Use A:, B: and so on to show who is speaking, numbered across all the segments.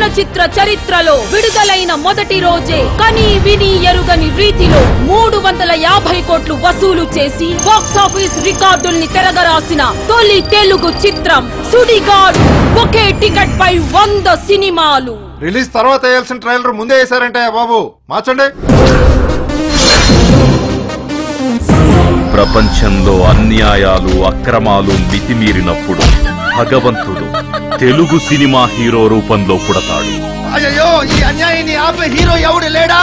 A: చలనచిత్ర చరిత్రలో విడుదలైన మొదటి రోజే కని విని ఎరుగని రీతిలో మూడు వందల యాభై కోట్లు వసూలు చేసి బాక్సాఫీస్ రికార్డుల్ని తెరగరాసిన తొలి తెలుగు చిత్రం సుడిగాడు ఒకే టికెట్ పై వంద సినిమాలు
B: రిలీజ్ తర్వాత వేయాల్సిన ట్రైలర్ ముందే వేసారంటే బాబు మార్చండి
C: ప్రపంచంలో అన్యాయాలు అక్రమాలు మితిమీరినప్పుడు భగవంతుడు తెలుగు సినిమా హీరో రూపంలో పుడతాడు
D: అయ్యో ఈ అన్యాయాన్ని ఆపే హీరో ఎవడు లేడా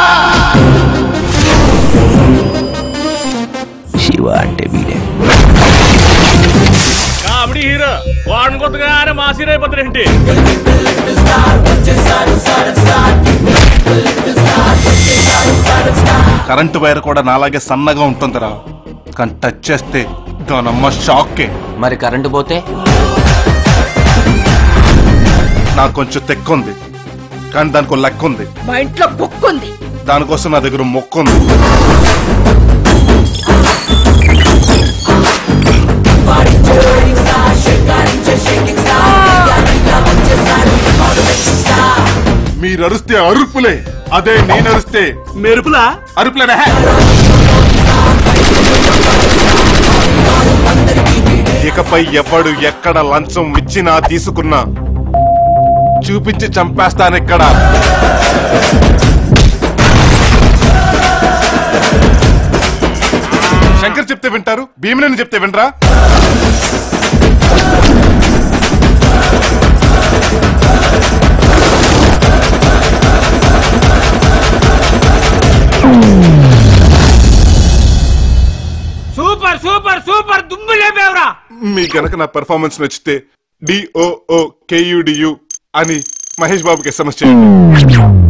E: శివ అంటే వీడే
F: కామెడీ హీరో వాడిని కొత్తగానే మాస్ హీరో అయిపోతారేంటి
G: కరెంటు వైర్ కూడా నాలాగే సన్నగా ఉంటుందిరా కానీ టచ్ చేస్తే దానమ్మ షాక్కే
E: మరి కరెంటు పోతే
G: నాకు కొంచెం తెక్కుంది కానీ దానికి లెక్క ఉంది
A: మా ఇంట్లో బుక్ ఉంది
G: దానికోసం నా దగ్గర మొక్కు ఉంది మీరు అరుస్తే అరుపులే అదే నేను అరుస్తే
F: మెరుపులా
G: అరుపులేనా ఇకపై ఎవడు ఎక్కడ లంచం ఇచ్చినా తీసుకున్నా చూపించి చంపేస్తానిక్కడ శంకర్ చెప్తే వింటారు భీమనేని చెప్తే వినరా
F: సూపర్ సూపర్ సూపర్ దుమ్ము లేపేవరా
G: మీ గనక నా పెర్ఫార్మెన్స్ నచ్చితే డిఓఓ కేయుడియు అని మహేష్ బాబుకి ఎస్ఎంఎస్ చేయండి